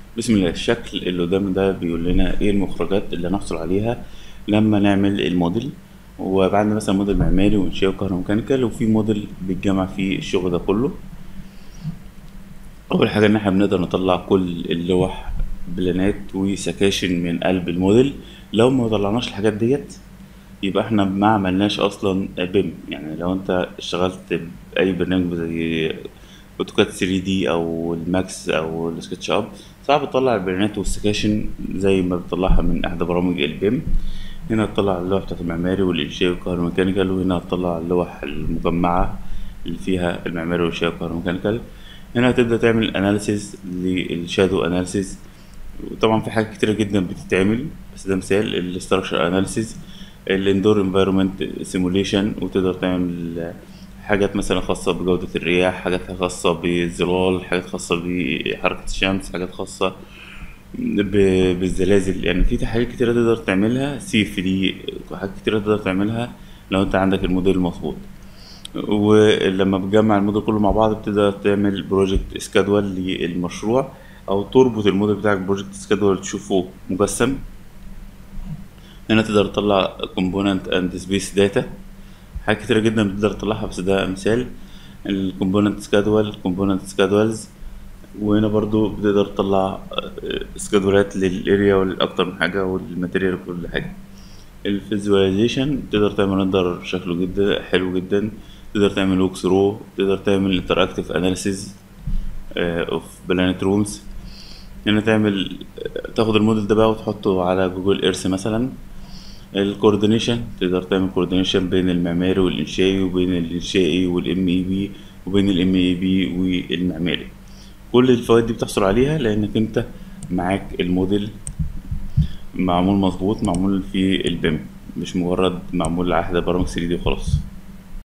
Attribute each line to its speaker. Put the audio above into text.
Speaker 1: بسم الله الشكل اللي قدامنا ده بيقول لنا ايه المخرجات اللي هنحصل عليها لما نعمل الموديل وبعدنا مثلا موديل معماري وانشائي وكهروميكانيكال وفي موديل بيتجمع فيه الشغل ده كله اول حاجه ان احنا بنقدر نطلع كل اللوح بلانات وسكاشن من قلب الموديل لو ما طلعناش الحاجات ديت يبقى احنا ما عملناش اصلا بيم يعني لو انت اشتغلت باي برنامج زي اوتوكاد 3 دي او الماكس او السكتش اب صعب تطلع البيانات والسكاشن زي ما بتطلعها من احدى برامج البيم هنا تطلع اللوح بتاعت المعماري والانشائي والكهروميكانيكال وهنا تطلع اللوح المجمعة اللي فيها المعماري والانشائي والكهروميكانيكال هنا هتبدأ تعمل اناليسيز للشادو اناليسيز وطبعا في حاجات كتيرة جدا بتتعمل بس ده مثال الاستراكشر اناليسيز الاندور انفايرمنت سيموليشن وتقدر تعمل حاجات مثلا خاصة بجودة الرياح حاجات خاصة بالظلال حاجات خاصة بحركة الشمس حاجات خاصة ب- بالزلازل يعني في حاجات كتيرة تقدر تعملها سي في دي حاجات كتيرة تقدر تعملها لو انت عندك الموديل مظبوط ولما بتجمع الموديل كله مع بعض بتقدر تعمل بروجكت سكادول للمشروع او تربط الموديل بتاعك بروجكت سكادول تشوفه مجسم هنا تقدر تطلع component and space data حاجات كتيرة جدا بتقدر تطلعها بس ده مثال الكومبوننت سكادول كومبوننت سكادولز وهنا برضو بتقدر تطلع سكادولات للاريا ولأكتر من حاجة والماتيريال وكل حاجة الفيزواليزيشن تقدر تعمل رندر شكله جدا حلو جدا تقدر تعمل ووك ثرو تقدر تعمل انتراكتيف اناليسيز اوف بلانيت رومز هنا تعمل تاخد الموديل ده بقى وتحطه على جوجل ايرث مثلا الكوردينيشن تقدر تعمل كوردينيشن بين المعماري والانشائي وبين الانشائي والام اي بي وبين الام اي بي والمعماري كل الفوائد دي بتحصل عليها لانك انت معاك الموديل معمول مظبوط معمول في البيم مش مجرد معمول على احدى برامج 3 دي وخلاص